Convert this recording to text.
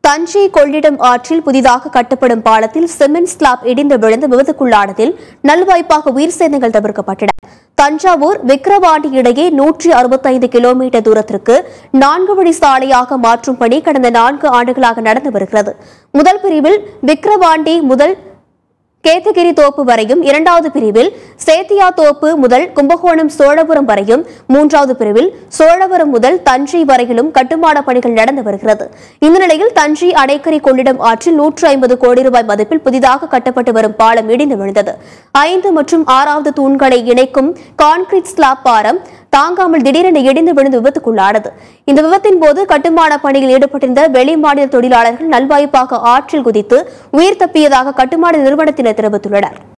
தஞ்சை கொள்ளிடம் ஆற்றில் புதிதாக கட்டப்படும் பாலத்தில் சிமெண்ட் ஸ்லாப் இடிந்து விழுந்து விபத்துக்குள்ளானதில் நல்வாய்ப்பாக உயிர் சேதங்கள் தவிர்க்கப்பட்டன தஞ்சாவூர் விக்கிரவாண்டி இடையே நூற்றி அறுபத்தைந்து கிலோமீட்டர் தூரத்திற்கு நான்கு வழி சாலையாக மாற்றும் பணி கடந்த நான்கு ஆண்டுகளாக நடந்து வருகிறது முதல் பிரிவில் விக்கிரவாண்டி முதல் கேத்தகிரி தோப்பு வரையும் இரண்டாவது பிரிவில் சேத்தியா தோப்பு முதல் கும்பகோணம் சோழபுரம் வரையும் மூன்றாவது பிரிவில் சோழபுரம் முதல் தஞ்சை வரையிலும் கட்டுமான பணிகள் நடந்து வருகிறது இந்த நிலையில் தஞ்சை அணைக்கரை கொள்ளிடம் ஆற்றில் நூற்று ஐம்பது கோடி ரூபாய் மதிப்பில் புதிதாக கட்டப்பட்டு வரும் பாலம் இடிந்து விழுந்தது ஐந்து மற்றும் ஆறாவது தூண்களை இணைக்கும் கான்கிரீட் ஸ்லாப் பாலம் தாங்காமல் திடீரென இடிந்து விழுந்து விபத்துக்குள்ளானது இந்த விபத்தின் போது கட்டுமான பணியில் ஈடுபட்டிருந்த வெளிமாநில தொழிலாளர்கள் நல்வாய்ப்பாக ஆற்றில் குதித்து உயிர் தப்பியதாக கட்டுமான நிறுவனத்தினர் தெரிவித்துள்ளனர்